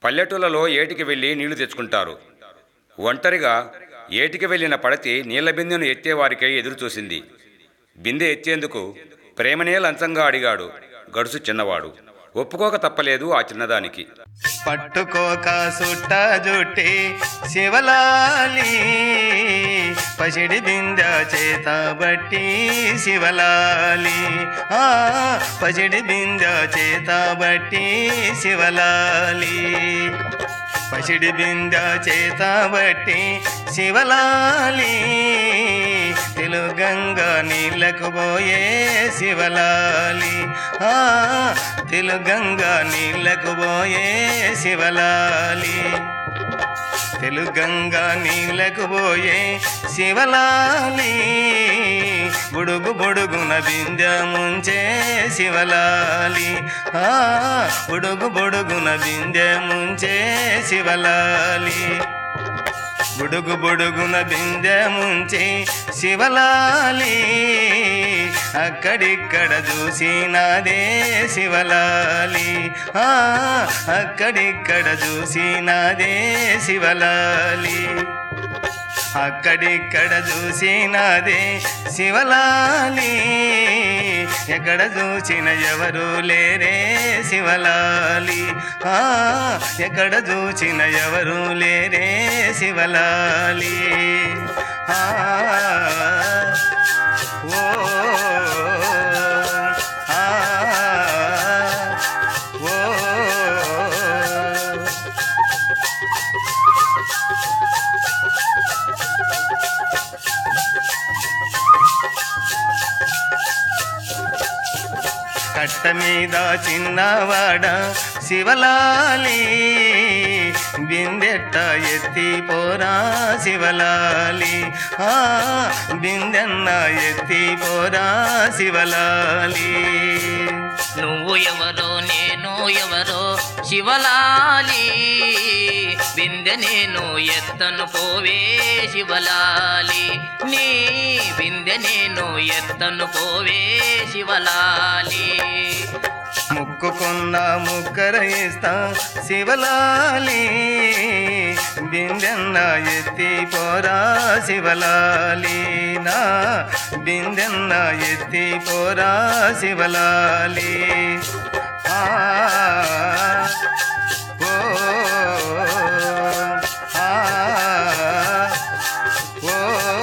పల్లెటూళ్ళలో ఏటికి వెళ్ళి నీళ్లు తెచ్చుకుంటారు ఒంటరిగా ఏటికి వెళ్ళిన పడతి నీళ్ల బిందెను ఎత్తేవారికై ఎదురు చూసింది బిందె ఎత్తేందుకు ప్రేమనే లంచంగా అడిగాడు గడుసు చిన్నవాడు ఒప్పుకోక తప్పలేదు ఆ చిన్నదానికి పట్టుకోక సుట్ట జుట్టి శివలాలి పసిడి బింద చేత బట్టి శివలాలి ఆ పసిడి బింద చేత బట్టి శివలాలి పసిడి బింద చేత బట్టి శివలాలి తెలుగంగా నీళ్ళకు పోయే శివలాలి ఆ తెలుగంగా నీళ్ళకు పోయే శివలాలి తెలుగంగా నీళ్ళకు పోయే శివలాలి బుడుగు బుడుగున బింద ముంచే శివలాలి ఆ బుడుగు బుడుగున బింద ముంచే శివలాలి బుడుగు బుడుగున బిందె ముంచి శివలాలి అక్కడిక్కడ చూసినాదే శివలాలి ఆ అక్కడిక్కడ చూసినాదే శివలాలి అక్కడిక్కడ చూసినదే శివలాలి ఎక్కడ చూసిన ఎవరు లేరే శివలాలి ఆ ఎక్కడ చూసిన ఎవరు లేరే శివలాలి ఆ ఓ ఆ ఓ కట్ట మీద చిన్నవాడ శివలాలి బిందెట్ట ఎత్తి పోరా శివలాలి ఆ బిందెన్న ఎత్తి పోరా శివలాలి నువ్వు ఎవరో నేను ఎవరో శివలాలి బిందె నేను ఎత్తను పోవే శివలాలి నీ బిందె నేను ఎత్తను పోవే శివలాలి ముక్కుకున్న ముక్కర ఇస్తా శివలాలి బిందెన్న ఎత్తి పోరా శివలాలి నా బిందెన్న ఎత్తి పోరా శివలాలి ఆ ఓ ఆ ఓ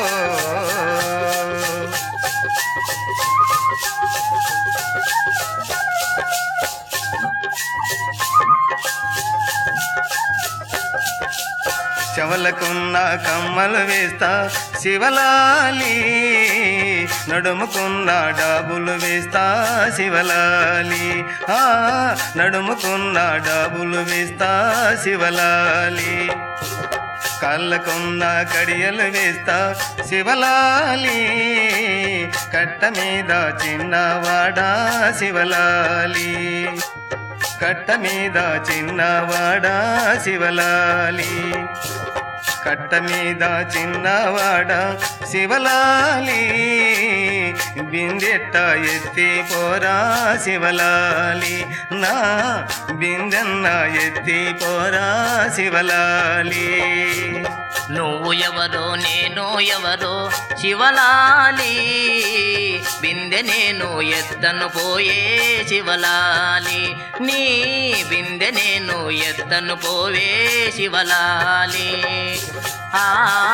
చెవలకున్న కమ్మలు వేస్తా శివలాలి నడుముకున్న డాబులు వేస్తా శివలాలి ఆ నడుముకున్న డాబులు వేస్తా శివలాలి కళ్ళకున్న కడియలు వేస్తా శివలాలి కట్ట మీద చిన్నవాడా శివలాలి కట్ట మీద చిన్నవాడా శివలాలి కట్ట మీద చిన్నవాడ శివలాలి బిందెట్ట ఎత్తి పోరా శివలాలి నా బిందెన్న ఎత్తి పోరా శివలాలి నువ్వు ఎవరో నేను ఎవరో శివలాలి బిందె నేను ఎత్తను పోయే శివలాలి నీ బిందె నేను ఎత్తను పోవే శివలాలి ఆ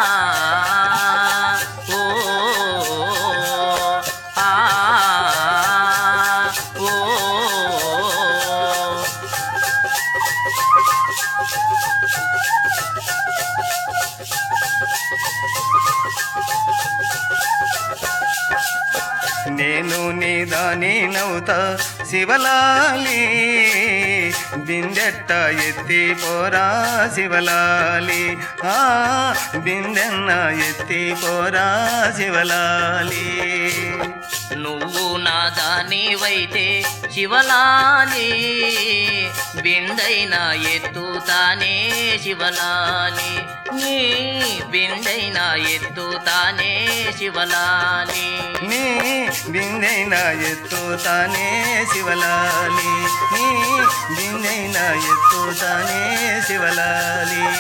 ఓ ఆ ఓ నేను నీ దాని నవ్వుతా శివలాలి బిందెట్ట ఎత్తి పోరా శివలాలి ఆ బిందెన్న ఎత్తి పోరా శివలాలి నువ్వు నా దానివైతే శివలాలి బిందైన ఎత్తుతానే శివలాలి నీ బిందైన ఎత్తుతానే శివలాలి నీ బిందెన ఎత్తుతానే శివలాలి నీ బిందె బిందైనా ఎత్తుతానే శివలాలి